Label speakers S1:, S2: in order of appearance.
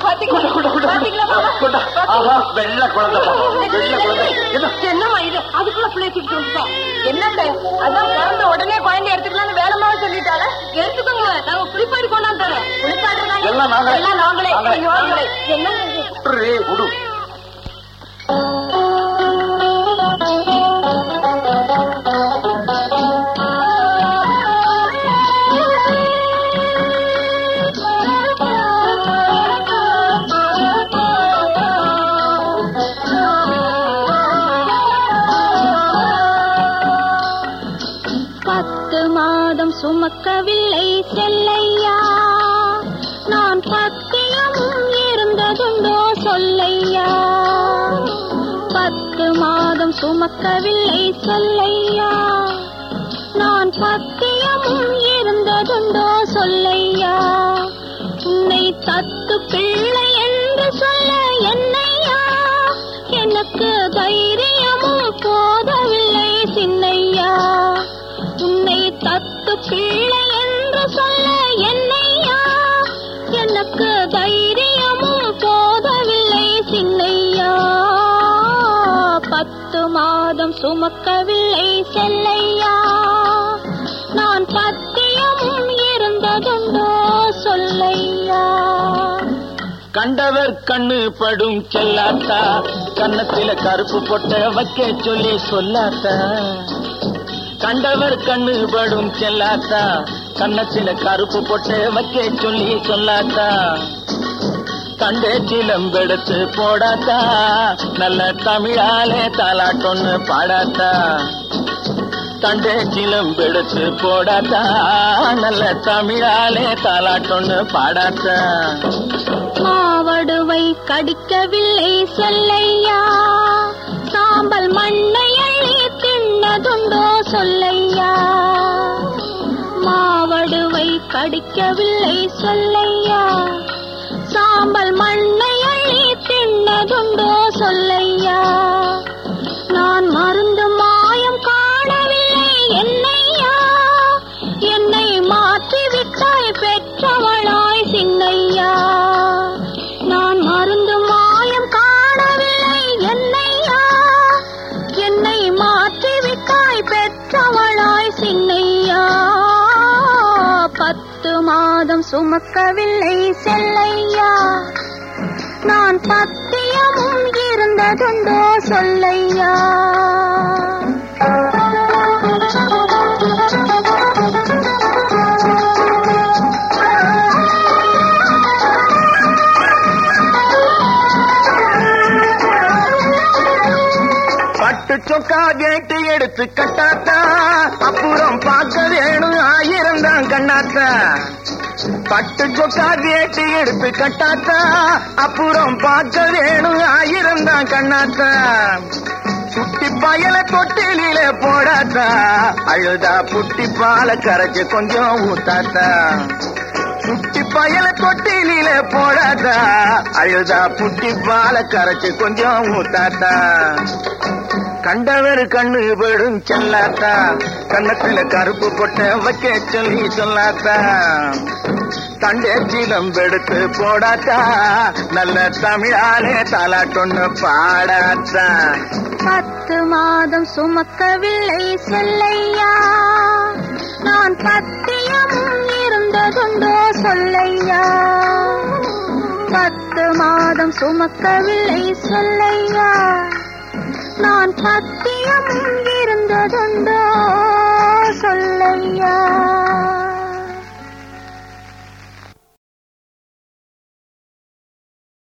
S1: பாத்தீங்களா பாத்தீங்களா மாமா?
S2: ஆஹா வெள்ள குழந்தை பாப்பா. வெள்ள குழந்தை என்ன
S1: என்னம்மா இது அதுக்குள்ள பிள்ளை தூக்கிட்டு வந்துட்டா என்னத்த அதான் பிறந்த உடனே குழந்தை எடுத்துக்கலாம்னு வேலைமாவை சொல்லிட்டால எடுத்துக்கோங்க நாங்க குளிப்பாடி கொண்டாந்து தரோம் குளிப்பாடுறதாங்க
S2: எல்லாம் நாங்களே.
S1: எல்லாம் நாங்களே
S2: நாங்களே.
S1: ஐயோ, நாங்களே என்ன இது?
S2: விட்டுரு, விடு
S3: பத்து மாதம் சுமக்கவில்லை செல்லையா நான் பத்தியமும் இருந்ததுண்டோ சொல்லையா பத்து மாதம் சுமக்கவில்லை சொல்லையா நான் பத்தியமும் இருந்ததுண்டோ சொல்லையா உன்னை தத்து பிள்ளை என்று சொல்ல என்னையா எனக்கு தைரியமும் போதவில்லை சின்னையா உன்னை தத்து பிள்ளை என்று சொல்ல என்னையா எனக்கு தைரியமும் போதவில்லை சின்னையா பத்து மாதம் சுமக்கவில்லை செல்லையா நான் பத்தியமும் இருந்ததுண்டோ சொல்லையா
S4: கண்டவர் கண்ணு படும் செல்லாத்தா கன்னத்தில கருப்பு பொட்ட வைக்க சொல்லி சொல்லாத்தா கண்டவர் கண்ணு படும் செல்லாத்தா கன்னத்தில கருப்பு பொட்ட வைக்க சொல்லி சொல்லாத்தா கண்டே சிலம்பெடுத்து போடாத்தா நல்ல தமிழாலே தாலாட்டொன்னு பாடாத்தா தண்டே சிலம்பெடுத்து போடாத்தா நல்ல தமிழாலே தாலாட்டொன்னு பாடாத்தா
S3: மாவடுவை கடிக்கவில்லை சொல்லையா சாம்பல் மண்ணை அள்ளி தின்னதுண்டோ சொல்லையா மாவடுவை கடிக்கவில்லை சொல்லையா சாம்பல் மண்ணை அள்ளி தின்னதுண்டோ சொல்லையா நான் மருந்து மாயம் காணவில்லை என்னையா என்னை மாற்றி விட்டாய் பெற்றவளாய் சின்னையா நான் மருந்து மாயம் காணவில்லை என்னையா என்னை மாற்றி விட்டாய் பெற்றவளாய் சின்னையா பத்து மாதம் சுமக்கவில்லை செல்லையா நான் பத்தியமும் இருந்ததுண்டோ சொல்லையா
S4: பட்டு சொக்கா கேட்டு எடுத்து கட்டாத்தா அப்புறம் பார்க்க வேணும் ஆயிரம் தான் கண்ணாத்தா பட்டு சொக்கா கேட்டு எடுத்து கட்டாத்தா அப்புறம் பார்க்க வேணும் ஆயிரம் தான் கண்ணாத்தா சுட்டி பயல தொட்டிலில போடாத்தா அழுதா புட்டி பால கரைச்சு கொஞ்சம் ஊத்தாத்தா சுட்டி பயல தொட்டிலில போடாதா அழுதா புட்டி பால கரைச்சு கொஞ்சம் ஊத்தாத்தா கண்டவர் கண்ணு படும் செல்லாத்தா கண்ணத்துல கருப்பு பொட்ட வைக்க சொல்லி சொல்லாத்தா தண்டே சிலம்பெடுத்து போடாத்தா நல்ல தமிழாலே தாலாட்டொன்னு பாடாத்தா
S3: பத்து மாதம் சுமக்கவில்லை செல்லையா நான் பத்தியமும் இருந்ததுண்டோ சொல்லையா பத்து மாதம் சுமக்கவில்லை சொல்லையா நான் பத்தியமும் இருந்ததுண்டோ சொல்லையா